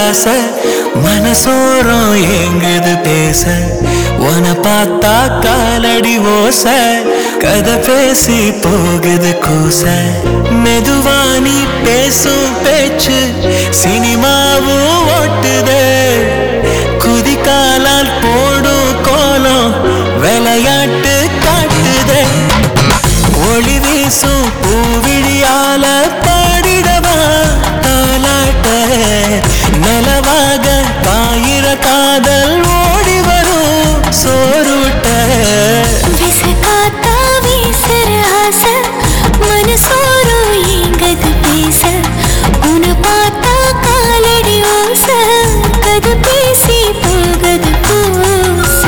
ஆசை மனசோரம் எங்குது பேச உன பார்த்தா காலடி ஓச கதை பேசி போகுது கூச மெதுவா நீ பேசும் பேச்சு சினிமாவும் ஓட்டுதே குதிக்காலால் போடும் கோலம் விளையாட்டு காட்டுதே ஒளி வீசும் பூவிழியால பாடிடவா தாலாட்ட நிலவாக காயிர காதல் ஓடி வரும் சோறுட்ட விசகாத்தா வீசுற ஆசை மனசோரோ எங்கது பேச உன்னை பார்த்தா காலடி ஓச கதை பேசி போகுது பூச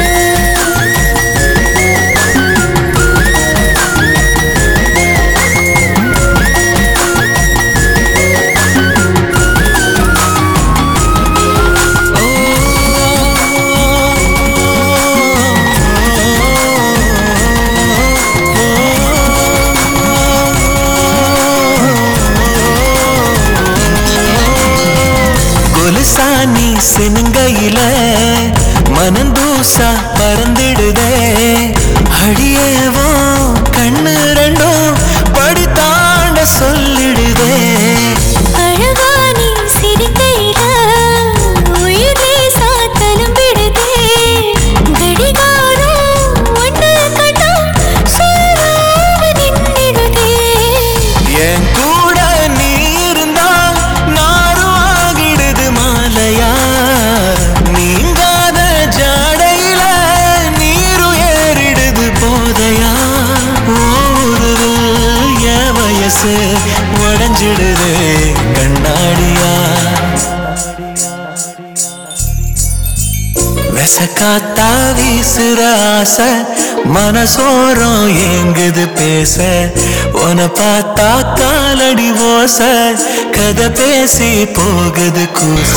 கொலுசானி சினுங்கையில மனந்தூசா பறந்திடுதே அடியேவோ கண்ணு ரெண்டும் படி தாண்ட சொல்லிடுதே அழகா நீ சிரிக்கையில உயிர் லேசா தழும்பிடுதே. கடிகாரம் ஒண்ணு கண்டா சொல்லாம நின்னிடுதே. என் கூட நீ இருந்தா நாரும் ஆகிடுது மாலையா நீங்காத ஜாடையில நீரும் ஏறிடுது போதையா ஊருது என் வயசு உடஞ்சிடுது கண்ணாடியா விசக்காத்தா வீசுற ஆசை மனசோரம் எங்குது பேச உன பார்த்தா காலடி ஓச கதை பேசி போகுது கூச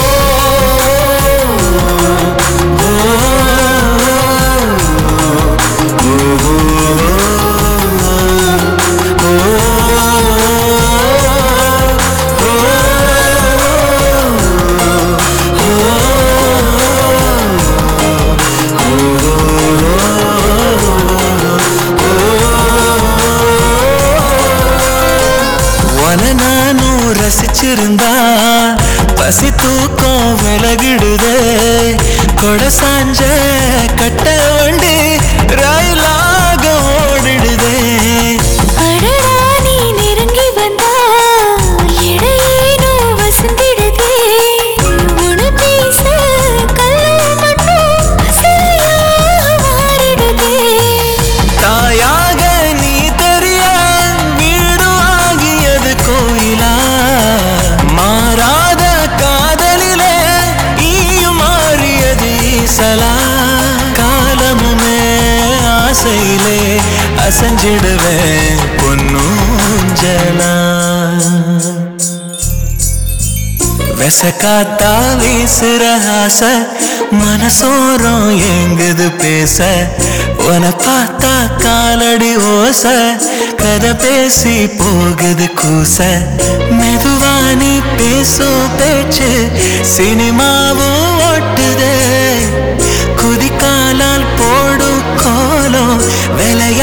உன நானும் ரசிச்சிருந்தா பசி தூக்கம் விலகிடுதே கொடை சாஞ்ச கட்ட வண்டி ரயிலாக ஓடிடுதே அடடா நீ நெருங்கி வந்தா இடையேனோ வசந்திடுதே. உன்னை பேச கல்லும் மண்ணும் சிலையாக மாறிடுதே. தாயாக நீ தெரிய வீடு ஆகியது கோயிலா மாறாத காதலிலே ஈயும் மாறியது ஈசலா காலமுமே ஆசையிலே அசைஞ்சிடுவேன் பொன்னூஞ்சலா விசக்காத்தா வீசுற ஆசை மனசோரம் எங்குது பேச உன பார்த்தா காலடி ஓச கதை பேசி போகுது கூச மெதுவா நீ பேசும் பேச்சு சினிமாவும் ஓட்டுதே குதிக்காலால் போடும் கோலம் விளையாட்டு